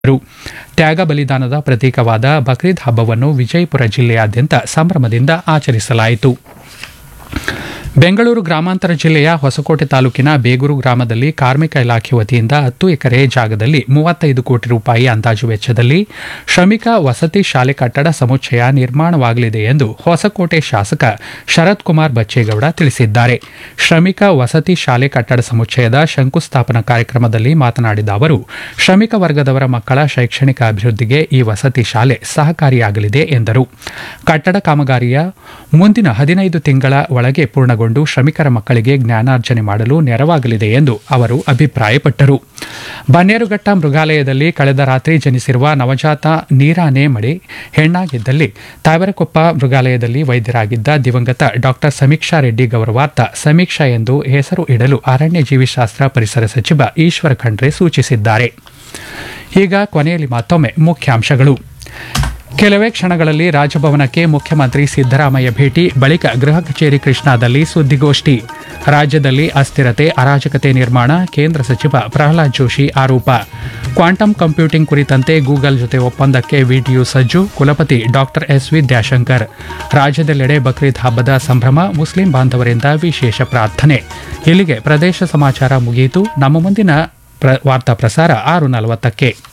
ರು. ತ್ಯಾಗ ಬಲಿದಾನದ ಪ್ರತೀಕವಾದ ಬಕ್ರೀದ್ ಹಬ್ಬವನ್ನು ವಿಜಯಪುರ ಜಿಲ್ಲೆಯಾದ್ಯಂತ ಸಂಭ್ರಮದಿಂದ ಆಚರಿಸಲಾಯಿತು ಬೆಂಗಳೂರು ಗ್ರಾಮಾಂತರ ಜಿಲ್ಲೆಯ ಹೊಸಕೋಟೆ ತಾಲೂಕಿನ ಬೇಗೂರು ಗ್ರಾಮದಲ್ಲಿ ಕಾರ್ಮಿಕ ಇಲಾಖೆ ವತಿಯಿಂದ ಹತ್ತು ಎಕರೆ ಜಾಗದಲ್ಲಿ ಮೂವತ್ತೈದು ಕೋಟಿ ರೂಪಾಯಿ ಅಂದಾಜು ವೆಚ್ಚದಲ್ಲಿ ಶ್ರಮಿಕ ವಸತಿ ಶಾಲೆ ಕಟ್ಟಡ ಸಮುಚ್ಚಯ ನಿರ್ಮಾಣವಾಗಲಿದೆ ಎಂದು ಹೊಸಕೋಟೆ ಶಾಸಕ ಶರತ್ ಕುಮಾರ್ ಬಚ್ಚೇಗೌಡ ತಿಳಿಸಿದ್ದಾರೆ ಶ್ರಮಿಕ ವಸತಿ ಶಾಲೆ ಕಟ್ಟಡ ಸಮುಚ್ಚಯದ ಶಂಕುಸ್ಥಾಪನಾ ಕಾರ್ಯಕ್ರಮದಲ್ಲಿ ಮಾತನಾಡಿದ ಅವರು ಶ್ರಮಿಕ ವರ್ಗದವರ ಮಕ್ಕಳ ಶೈಕ್ಷಣಿಕ ಅಭಿವೃದ್ಧಿಗೆ ಈ ವಸತಿ ಶಾಲೆ ಸಹಕಾರಿಯಾಗಲಿದೆ ಎಂದರು ಕಟ್ಟಡ ಕಾಮಗಾರಿಯ ಮುಂದಿನ ಹದಿನೈದು ತಿಂಗಳ ಒಳಗೆ ಪೂರ್ಣಗೊಂಡು ಶ್ರಮಿಕರ ಮಕ್ಕಳಿಗೆ ಜ್ಞಾನಾರ್ಜನೆ ಮಾಡಲು ನೆರವಾಗಲಿದೆ ಎಂದು ಅವರು ಅಭಿಪ್ರಾಯಪಟ್ಟರು ಬನ್ನೇರುಘಟ್ಟ ಮೃಗಾಲಯದಲ್ಲಿ ಕಳೆದ ರಾತ್ರಿ ಜನಿಸಿರುವ ನವಜಾತ ನೀರಾನೆ ಮಡಿ ಹೆಣ್ಣಾಗಿದ್ದಲ್ಲಿ ತಾವರೆಕೊಪ್ಪ ಮೃಗಾಲಯದಲ್ಲಿ ವೈದ್ಯರಾಗಿದ್ದ ದಿವಂಗತ ಡಾಕ್ಟರ್ ಸಮೀಕ್ಷಾ ರೆಡ್ಡಿ ಗೌರವಾರ್ಥ ಸಮೀಕ್ಷಾ ಎಂದು ಹೆಸರು ಇಡಲು ಅರಣ್ಯ ಜೀವಿಶಾಸ್ತ್ರ ಪರಿಸರ ಸಚಿವ ಈಶ್ವರ ಖಂಡ್ರೆ ಸೂಚಿಸಿದ್ದಾರೆ ಈಗ ಕೊನೆಯಲ್ಲಿ ಮತ್ತೊಮ್ಮೆ ಮುಖ್ಯಾಂಶಗಳು ಕೆಲವೇ ಕ್ಷಣಗಳಲ್ಲಿ ರಾಜಭವನಕ್ಕೆ ಮುಖ್ಯಮಂತ್ರಿ ಸಿದ್ದರಾಮಯ್ಯ ಭೇಟಿ ಬಳಿಕ ಗೃಹ ಕಚೇರಿ ಕೃಷ್ಣಾದಲ್ಲಿ ಸುದ್ದಿಗೋಷ್ಠಿ ರಾಜ್ಯದಲ್ಲಿ ಅಸ್ಥಿರತೆ ಅರಾಜಕತೆ ನಿರ್ಮಾಣ ಕೇಂದ್ರ ಸಚಿವ ಪ್ರಹ್ಲಾದ್ ಜೋಶಿ ಆರೋಪ ಕ್ವಾಂಟಮ್ ಕಂಪ್ಯೂಟಿಂಗ್ ಕುರಿತಂತೆ ಗೂಗಲ್ ಜೊತೆ ಒಪ್ಪಂದಕ್ಕೆ ವಿಟಿಯು ಸಜ್ಜು ಕುಲಪತಿ ಡಾಕ್ಟರ್ ಎಸ್ ವಿದ್ಯಾಶಂಕರ್ ರಾಜ್ಯದೆಲ್ಲೆಡೆ ಬಕ್ರೀದ್ ಹಬ್ಬದ ಸಂಭ್ರಮ ಮುಸ್ಲಿಂ ಬಾಂಧವರಿಂದ ವಿಶೇಷ ಪ್ರಾರ್ಥನೆ ಇಲ್ಲಿಗೆ ಪ್ರದೇಶ ಸಮಾಚಾರ ಮುಗಿಯಿತು ನಮ್ಮ ಮುಂದಿನ ಪ್ರ- ವಾರ್ತಾ ಪ್ರಸಾರ ಆರು ನಲವತ್ತಕ್ಕೆ